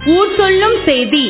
ஊர் சொல்லும் செய்தி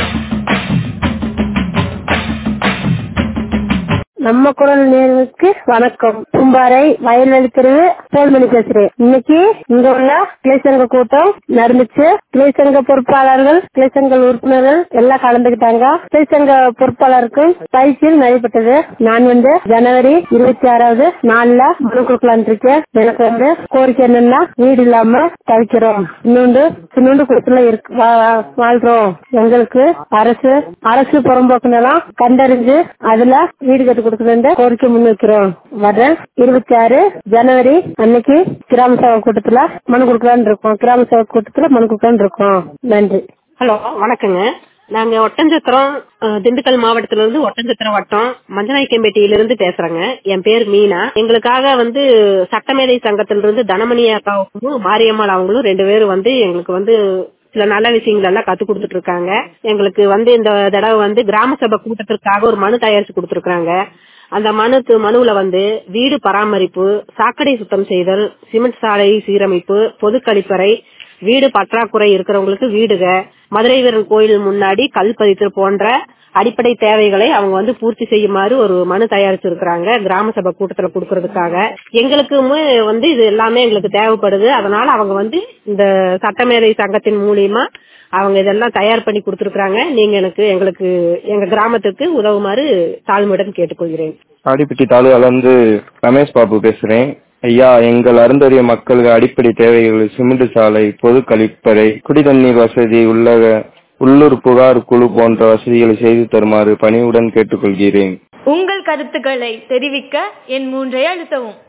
நம்ம குரல் நேர்களுக்கு வணக்கம் கும்பாரை வயல்வெளி தெருவு போல்மணி பேசுறேன் இன்னைக்கு இங்க உள்ள கிளைசங்க கூட்டம் நடந்துச்சு கிளைசங்க பொறுப்பாளர்கள் கிளைசங்க உறுப்பினர்கள் எல்லாம் கலந்துக்கிட்டாங்க கிளைசங்க பொறுப்பாளருக்கு பயிற்சியில் நடைபெற்றது நான் வந்து ஜனவரி இருபத்தி ஆறாவது நாலுல மனு கொடுக்கலாம் இருக்கேன் எனக்கு வந்து கோரிக்கை என்னன்னா வீடு இல்லாம தவிக்கிறோம் இன்னொன்று இன்னொன்று குளத்துல இருக்கு வா- வாழ்றோம் எங்களுக்கு அரசு அரசு புறம்போக்கு நிலம் கண்டறிஞ்சு அதுல வீடு கட்டி கொடுக்கணும்னு கோரிக்கை முன் வைக்கிறோம் வர இருபத்தி ஆறு ஜனவரி அன்னைக்கு கிராம சபை கூட்டத்துல மனு கொடுக்கலான்னு இருக்கோம் கிராம சபை கூட்டத்துல மனு கொடுக்கலான்னு இருக்கோம் நன்றி ஹலோ வணக்கங்க நாங்க ஒட்டஞ்சத்திரம் அஹ், திண்டுக்கல் மாவட்டத்துல இருந்து ஒட்டஞ்சத்திரம் வட்டம் மஞ்சநாய்க்கம்பேட்டையில இருந்து பேசுறேங்க என் பேர் மீனா எங்களுக்காக வந்து சட்டமேதை சங்கத்திலிருந்து தனமணி அக்காவும் மாரியம்மாள் அவங்களும் ரெண்டு பேரும் வந்து எங்களுக்கு வந்து சில நல்ல விஷயங்கள் எல்லாம் கத்து கொடுத்துட்டு இருக்காங்க எங்களுக்கு வந்து இந்த தடவை வந்து கிராம சபை கூட்டத்திற்காக ஒரு மனு தயாரிச்சு கொடுத்துருக்காங்க அந்த மனுக்கு மனுவுல வந்து வீடு பராமரிப்பு சாக்கடை சுத்தம் செய்தல் சிமெண்ட் சாலை சீரமைப்பு பொது கழிப்பறை வீடு பற்றாக்குறை இருக்கிறவங்களுக்கு வீடுக மதுரை வீரன் கோயில் முன்னாடி கல் பதித்து போன்ற அடிப்படை தேவைகளை அவங்க வந்து பூர்த்தி செய்யுமாறு ஒரு மனு தயாரிச்சிருக்கிறாங்க கிராம சபை கூட்டத்துல கொடுக்கறதுக்காக எங்களுக்குமே வந்து இது எல்லாமே எங்களுக்கு தேவைப்படுது அதனால அவங்க வந்து இந்த சட்டமேதை சங்கத்தின் மூலியமா அவங்க இதெல்லாம் தயார் பண்ணி கொடுத்திருக்காங்க நீங்க எனக்கு எங்களுக்கு எங்க கிராமத்துக்கு உதவுமாறு தாழ்மையுடன் கேட்டுக்கொள்கிறேன் ஆடிப்பட்டி தாலுகால இருந்து ரமேஷ் பாபு பேசுறேன் ஐயா எங்கள் அருந்தறிய மக்களுக்கு அடிப்படை தேவைகள் சிமெண்ட் சாலை பொது கழிப்பறை குடிதண்ணீர் வசதி உள்ள உள்ளூர் புகார் குழு போன்ற வசதிகளை செய்து தருமாறு பணிவுடன் கேட்டுக்கொள்கிறேன் உங்கள் கருத்துக்களை தெரிவிக்க என் மூன்றை அழுத்தவும்